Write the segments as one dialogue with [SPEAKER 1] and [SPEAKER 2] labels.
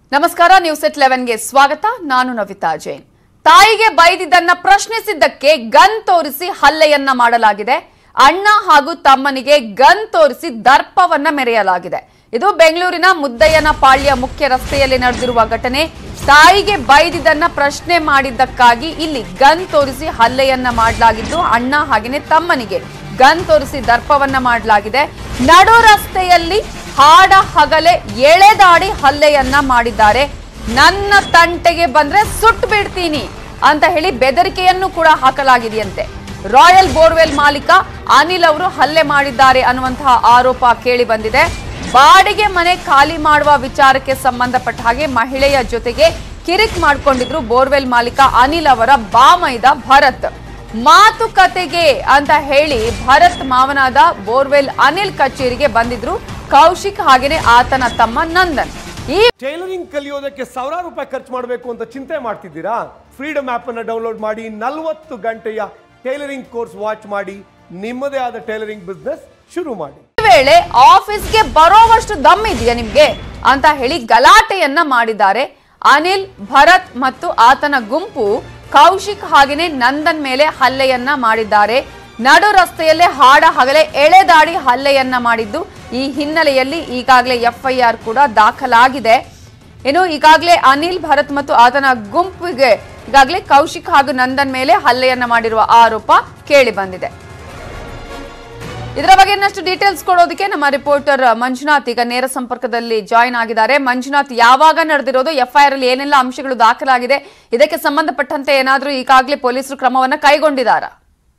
[SPEAKER 1] ನಮಸ್ಕಾರ ನ್ಯೂಸ್ ಎಟ್ ಲೆವೆನ್ಗೆ ಸ್ವಾಗತ ನಾನು ನವಿತಾ ಜೈನ್ ತಾಯಿಗೆ ಬೈದಿದ್ದನ್ನ ಪ್ರಶ್ನಿಸಿದ್ದಕ್ಕೆ ಗನ್ ತೋರಿಸಿ ಹಲ್ಲೆಯನ್ನ ಮಾಡಲಾಗಿದೆ ಅಣ್ಣ ಹಾಗೂ ತಮ್ಮನಿಗೆ ಗನ್ ತೋರಿಸಿ ದರ್ಪವನ್ನ ಮೆರೆಯಲಾಗಿದೆ ಇದು ಬೆಂಗಳೂರಿನ ಮುದ್ದಯ್ಯನ ಪಾಳ್ಯ ಮುಖ್ಯ ರಸ್ತೆಯಲ್ಲಿ ನಡೆದಿರುವ ಘಟನೆ ತಾಯಿಗೆ ಬೈದಿದ್ದನ್ನ ಪ್ರಶ್ನೆ ಮಾಡಿದ್ದಕ್ಕಾಗಿ ಇಲ್ಲಿ ಗನ್ ತೋರಿಸಿ ಹಲ್ಲೆಯನ್ನ ಮಾಡಲಾಗಿದ್ದು ಅಣ್ಣ ಹಾಗೆಯೇ ತಮ್ಮನಿಗೆ ಗನ್ ತೋರಿಸಿ ದರ್ಪವನ್ನ ಮಾಡಲಾಗಿದೆ ನಡು ರಸ್ತೆಯಲ್ಲಿ ಹಾಡ ಹಗಲೆ ಎಳೆದಾಡಿ ಹಲ್ಲೆಯನ್ನ ಮಾಡಿದ್ದಾರೆ ನನ್ನ ತಂಟೆಗೆ ಬಂದ್ರೆ ಸುಟ್ಟು ಬಿಡ್ತೀನಿ ಅಂತ ಹೇಳಿ ಬೆದರಿಕೆಯನ್ನು ಕೂಡ ಹಾಕಲಾಗಿದೆಯಂತೆ ರಾಯಲ್ ಬೋರ್ವೆಲ್ ಮಾಲೀಕ ಅನಿಲ್ ಅವರು ಹಲ್ಲೆ ಮಾಡಿದ್ದಾರೆ ಅನ್ನುವಂತಹ ಆರೋಪ ಕೇಳಿ ಬಂದಿದೆ ಬಾಡಿಗೆ ಮನೆ ಖಾಲಿ ಮಾಡುವ ವಿಚಾರಕ್ಕೆ ಸಂಬಂಧಪಟ್ಟ ಹಾಗೆ ಮಹಿಳೆಯ ಜೊತೆಗೆ ಕಿರಿಕ್ ಮಾಡ್ಕೊಂಡಿದ್ರು ಬೋರ್ವೆಲ್ ಮಾಲೀಕ ಅನಿಲ್ ಅವರ ಬಾಮೈದ ಭರತ್ ಮಾತುಕತೆಗೆ ಅಂತ ಹೇಳಿ ಭರತ್ ಮಾವನಾದ ಬೋರ್ವೆಲ್ ಅನಿಲ್ ಕಚೇರಿಗೆ ಬಂದಿದ್ರು ಕೌಶಿಕ್ ಹಾಗೇನೆ ಆತನ ತಮ್ಮ ನಂದನ್ ಈ
[SPEAKER 2] ಟೈಲರಿಂಗ್ ಕಲಿಯೋದಕ್ಕೆ ಸಾವಿರಾರು ರೂಪಾಯಿ ಖರ್ಚು ಮಾಡಬೇಕು ಅಂತ ಚಿಂತೆ ಮಾಡ್ತಿದ್ದೀರಾ ಫ್ರೀಡಮ್ ಆಪ್ ಅನ್ನು ಡೌನ್ಲೋಡ್ ಮಾಡಿ ನಲವತ್ತು ಗಂಟೆಯ ಟೈಲರಿಂಗ್ ಕೋರ್ಸ್ ವಾಚ್ ಮಾಡಿ ನಿಮ್ಮದೇ ಆದ ಟೈಲರಿಂಗ್ ಬಿಸ್ನೆಸ್ ಶುರು ಮಾಡಿ
[SPEAKER 1] ವೇಳೆ ಆಫೀಸ್ಗೆ ಬರೋವಷ್ಟು ದಮ್ ಇದೆಯಾ ನಿಮ್ಗೆ ಅಂತ ಹೇಳಿ ಗಲಾಟೆಯನ್ನ ಮಾಡಿದ್ದಾರೆ ಅನಿಲ್ ಭರತ್ ಮತ್ತು ಆತನ ಗುಂಪು ಕೌಶಿಕ್ ಹಾಗೆಯೇ ನಂದನ್ ಮೇಲೆ ಹಲ್ಲೆಯನ್ನ ಮಾಡಿದ್ದಾರೆ ನಡು ರಸ್ತೆಯಲ್ಲೇ ಹಾಡ ಹಗಲೇ ಎಳೆದಾಡಿ ಹಲ್ಲೆಯನ್ನ ಮಾಡಿದ್ದು ಈ ಹಿನ್ನೆಲೆಯಲ್ಲಿ ಈಗಾಗಲೇ ಎಫ್ಐಆರ್ ಕೂಡ ದಾಖಲಾಗಿದೆ ಇನ್ನು ಈಗಾಗಲೇ ಅನಿಲ್ ಭರತ್ ಮತ್ತು ಆತನ ಗುಂಪಿಗೆ ಈಗಾಗಲೇ ಕೌಶಿಕ್ ಹಾಗೂ ನಂದನ್ ಮೇಲೆ ಹಲ್ಲೆಯನ್ನ ಮಾಡಿರುವ ಆರೋಪ ಕೇಳಿ ಬಂದಿದೆ ಇದರ ಬಗ್ಗೆ ಇನ್ನಷ್ಟು ಡೀಟೇಲ್ಸ್ ಕೊಡೋದಕ್ಕೆ ನಮ್ಮ ರಿಪೋರ್ಟರ್ ಮಂಜುನಾಥ್ ಈಗ ನೇರ ಸಂಪರ್ಕದಲ್ಲಿ ಜಾಯಿನ್ ಆಗಿದ್ದಾರೆ ಮಂಜುನಾಥ್ ಯಾವಾಗ ನಡೆದಿರೋದು ಎಫ್ಐಆರ್ ಅಲ್ಲಿ ಏನೆಲ್ಲ ಅಂಶಗಳು ದಾಖಲಾಗಿದೆ ಇದಕ್ಕೆ ಸಂಬಂಧಪಟ್ಟಂತೆ ಏನಾದರೂ ಈಗಾಗಲೇ ಪೊಲೀಸರು ಕ್ರಮವನ್ನ ಕೈಗೊಂಡಿದ್ದಾರಾ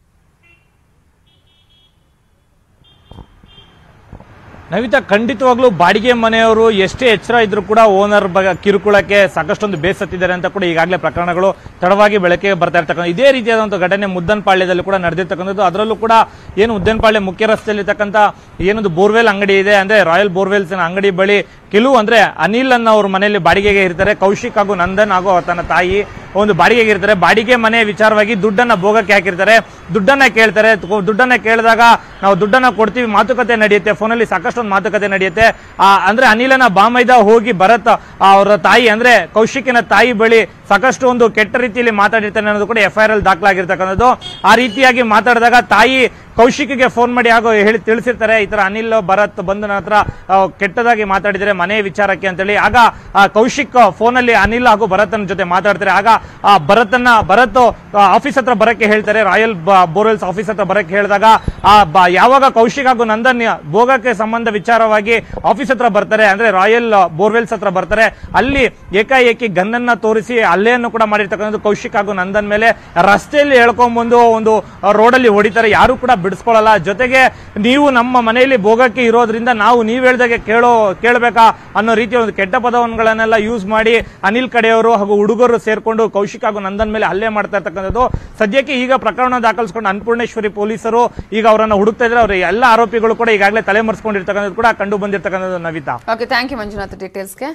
[SPEAKER 3] ನವಿತಾ ಖಂಡಿತವಾಗ್ಲೂ ಬಾಡಿಗೆ ಮನೆಯವರು ಎಷ್ಟೇ ಎಚ್ಚರ ಇದ್ರೂ ಕೂಡ ಓನರ್ ಬಗ್ಗೆ ಕಿರುಕುಳಕ್ಕೆ ಸಾಕಷ್ಟೊಂದು ಬೇಸತ್ತಿದ್ದಾರೆ ಅಂತ ಕೂಡ ಈಗಾಗಲೇ ಪ್ರಕರಣಗಳು ತಡವಾಗಿ ಬೆಳಕಿಗೆ ಬರ್ತಾ ಇರ್ತಕ್ಕಂಥ ಇದೇ ರೀತಿಯಾದಂಥ ಘಟನೆ ಮುದ್ದನ್ಪಾಳ್ಯದಲ್ಲಿ ಕೂಡ ನಡೆದಿರ್ತಕ್ಕಂಥದ್ದು ಅದರಲ್ಲೂ ಕೂಡ ಏನು ಮುದ್ದನ್ಪಾಳ್ಯ ಮುಖ್ಯ ರಸ್ತೆಯಲ್ಲಿರ್ತಕ್ಕಂಥ ಏನೊಂದು ಬೋರ್ವೆಲ್ ಅಂಗಡಿ ಇದೆ ಅಂದ್ರೆ ರಾಯಲ್ ಬೋರ್ವೆಲ್ಸ್ ಅಂಗಡಿ ಬಳಿ ಕೆಲವು ಅಂದ್ರೆ ಅನಿಲ್ ಅನ್ನ ಅವ್ರ ಮನೆಯಲ್ಲಿ ಬಾಡಿಗೆಗೆ ಇರ್ತಾರೆ ಕೌಶಿಕ್ ಹಾಗೂ ನಂದನ್ ಹಾಗೂ ತನ್ನ ತಾಯಿ ಒಂದು ಬಾಡಿಗೆಗೆ ಇರ್ತಾರೆ ಬಾಡಿಗೆ ಮನೆ ವಿಚಾರವಾಗಿ ದುಡ್ಡನ್ನ ಭೋಗಕ್ಕೆ ಹಾಕಿರ್ತಾರೆ ದುಡ್ಡನ್ನ ಕೇಳ್ತಾರೆ ತು- ದುಡ್ಡನ್ನ ಕೇಳಿದಾಗ ನಾವು ದುಡ್ಡನ್ನ ಕೊಡ್ತೀವಿ ಮಾತುಕತೆ ನಡೆಯುತ್ತೆ ಫೋನಲ್ಲಿ ಸಾಕಷ್ಟೊಂದು ಮಾತುಕತೆ ನಡೆಯುತ್ತೆ ಆ, ಅಂದ್ರೆ ಅನಿಲನ ಬಾಮೈದ ಹೋಗಿ ಭರತ್ ಅವರ ತಾಯಿ ಅಂದ್ರೆ ಕೌಶಿಕಿನ ತಾಯಿ ಬಳಿ ಸಾಕಷ್ಟು ಒಂದು ಕೆಟ್ಟ ರೀತಿಯಲ್ಲಿ ಮಾತಾಡಿರ್ತಾನೆ ಅನ್ನೋದು ಕೂಡ ಎಫ್ ಐ ಆರ್ ಅಲ್ಲಿ ದಾಖಲಾಗಿರ್ತಕ್ಕಂಥದ್ದು ಆ ರೀತಿಯಾಗಿ ಮಾತಾಡಿದಾಗ ತಾಯಿ ಕೌಶಿಕ್ಗೆ ಫೋನ್ ಮಾಡಿ ಹಾಗೂ ಹೇಳಿ ತಿಳಿಸಿರ್ತಾರೆ ಈ ತರ ಅನಿಲ್ ಭರತ್ ಬಂದು ನನ್ನ ಹತ್ರ ಆ, ಕೆಟ್ಟದಾಗಿ ಮಾತಾಡಿದರೆ ಮನೆ ವಿಚಾರಕ್ಕೆ ಅಂತೇಳಿ ಆಗ ಆ, ಕೌಶಿಕ್ ಫೋನಲ್ಲಿ ಅನಿಲ್ ಹಾಗೂ ಭರತನ ಜೊತೆ ಮಾತಾಡ್ತಾರೆ ಆಗ ಆ ಭರತನ್ನ ಭರತ್ ಆಫೀಸ್ ಹತ್ರ ಬರಕ್ಕೆ ಹೇಳ್ತಾರೆ ರಾಯಲ್ ಬೋರ್ವೆಲ್ಸ್ ಆಫೀಸ್ ಹತ್ರ ಬರಕ್ಕೆ ಹೇಳಿದಾಗ ಆ ಬ- ಯಾವಾಗ ಕೌಶಿಕ್ ಹಾಗೂ ನಂದನ್ ಭೋಗಕ್ಕೆ ಸಂಬಂಧ ವಿಚಾರವಾಗಿ ಆಫೀಸ್ ಹತ್ರ ಬರ್ತಾರೆ ಅಂದ್ರೆ ರಾಯಲ್ ಬೋರ್ವೆಲ್ಸ್ ಹತ್ರ ಬರ್ತಾರೆ ಅಲ್ಲಿ ಏಕಾಏಕಿ ಗನ್ನನ್ನ ತೋರಿಸಿ ಹಲ್ಲೆಯನ್ನು ಕೂಡ ಮಾಡಿರ್ತಕ್ಕಂಥದ್ದು ಕೌಶಿಕ್ ಹಾಗೂ ನಂದನ್ ಮೇಲೆ ರಸ್ತೆಯಲ್ಲಿ ಎಳ್ಕೊಂಡ್ಬಂದು ಒಂದು ರೋಡಲ್ಲಿ ಹೊಡಿತಾರೆ ಯಾರು ಕೂಡ ಬಿಡಿಸ್ಕೊಳ್ಳಲ್ಲ ಜೊತೆಗೆ ನೀವು ನಮ್ಮ ಮನೆಯಲ್ಲಿ ಭೋಗಕ್ಕೆ ಇರೋದ್ರಿಂದ ನಾವು ನೀವ್ ಹೇಳ್ದಾಗೆ ಕೇಳೋ ಕೇಳಬೇಕಾ ಅನ್ನೋ ರೀತಿಯ ಒಂದು ಕೆಟ್ಟ ಪದವನ್ಗಳನ್ನೆಲ್ಲ ಯೂಸ್ ಮಾಡಿ ಅನಿಲ್ ಕಡೆಯವರು ಹಾಗೂ ಹುಡುಗರು ಸೇರ್ಕೊಂಡು ಕೌಶಿಕ್ ಹಾಗೂ ನಂದನ್ ಮೇಲೆ ಹಲ್ಲೆ ಮಾಡ್ತಾ ಇರ್ತಕ್ಕಂಥದ್ದು ಸದ್ಯಕ್ಕೆ ಈಗ ಪ್ರಕರಣ ದಾಖಲಿಸಿಕೊಂಡು ಅನ್ನಪೂರ್ಣೇಶ್ವರಿ ಪೊಲೀಸರು ಈಗ ಅವರನ್ನ ಹುಡುಕ್ತಾ ಇದ್ರೆ ಅವರ ಎಲ್ಲ ಆರೋಪಿಗಳು ಕೂಡ ಈಗಾಗಲೇ ತಲೆಮರೆಸ್ಕೊಂಡಿರ್ತಕ್ಕಂಥದ್ದು ಕೂಡ ಕಂಡು ಬಂದಿರ್ತಕ್ಕಂಥದ್ದು Navitha
[SPEAKER 1] okay thank you Manjunath ಡೀಟೇಲ್ಸ್ಗೆ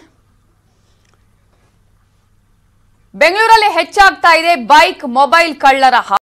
[SPEAKER 1] ಬೆಂಗಳೂರಲ್ಲಿ ಹೆಚ್ಚಾಗ್ತಾ ಇದೆ ಬೈಕ್ ಮೊಬೈಲ್ ಕಳ್ಳರ